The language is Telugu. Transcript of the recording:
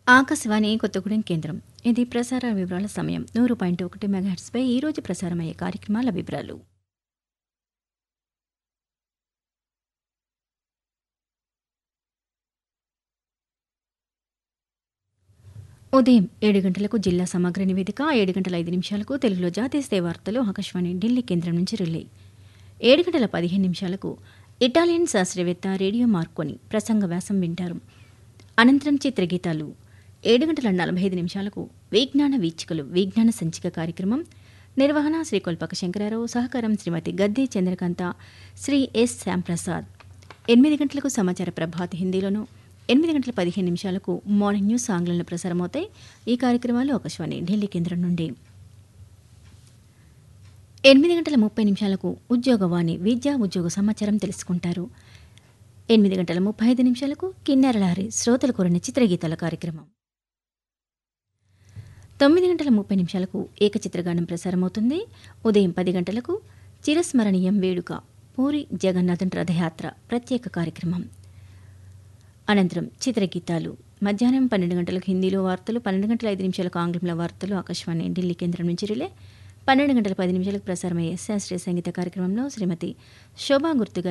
ఆకాశవాణి కొత్తగూడెం కేంద్రం ఇది ప్రసార వివరాల సమయం నూరు పాయింట్ ఒకటి మెగాహెట్స్పై ఈరోజు ప్రసారమయ్యే కార్యక్రమాల వివరాలు ఉదయం ఏడు గంటలకు జిల్లా సమగ్ర నివేదిక ఏడు గంటల ఐదు నిమిషాలకు తెలుగులో జాతీయ స్థాయి వార్తలు ఆకాశవాణి ఢిల్లీ కేంద్రం నుంచి రిలే ఏడు గంటల పదిహేను నిమిషాలకు ఇటాలియన్ శాస్త్రవేత్త రేడియో మార్కోని ప్రసంగ వ్యాసం వింటారు అనంతరం చిత్రగీతాలు ఏడు గంటల నలభై ఐదు నిమిషాలకు విజ్ఞాన వీచికలు విజ్ఞాన సంచిక కార్యక్రమం నిర్వహణ శ్రీ కొల్పక శంకరారావు సహకారం శ్రీమతి గద్దె చంద్రకాంత శ్రీ ఎస్ శ్యాంప్రసాద్ ఎనిమిది గంటలకు సమాచార ప్రభాత్ హిందీలోను ఎనిమిది గంటల పదిహేను నిమిషాలకు మార్నింగ్ న్యూస్ ఆంగ్లంలో ప్రసారమవుతాయి ఈ కార్యక్రమాలు ఆకాశవాణి ఢిల్లీ కేంద్రం నుండి ఎనిమిది గంటల ముప్పై నిమిషాలకు ఉద్యోగవాణి విద్యా ఉద్యోగ సమాచారం తెలుసుకుంటారు ఎనిమిది గంటల ముప్పై ఐదు నిమిషాలకు కిన్నెరలారి శ్రోతలు కోరిన చిత్రగీతాల కార్యక్రమం తొమ్మిది గంటల ముప్పై నిమిషాలకు ఏకచిత్రగానం ప్రసారమవుతుంది ఉదయం పది గంటలకు చిరస్మరణీయం వేడుక పూరి జగన్నాథన్ రథయాత్ర ప్రత్యేక కార్యక్రమం అనంతరం చిత్రగీతాలు మధ్యాహ్నం పన్నెండు గంటలకు హిందీలో వార్తలు పన్నెండు గంటల ఐదు నిమిషాలకు ఆంగ్లంలో వార్తలు ఆకాశవాణి ఢిల్లీ కేంద్రం నుంచి రిలే పన్నెండు గంటల పది నిమిషాలకు ప్రసారమయ్యే శాస్త్రీయ సంగీత కార్యక్రమంలో శ్రీమతి శోభా గుర్తుగా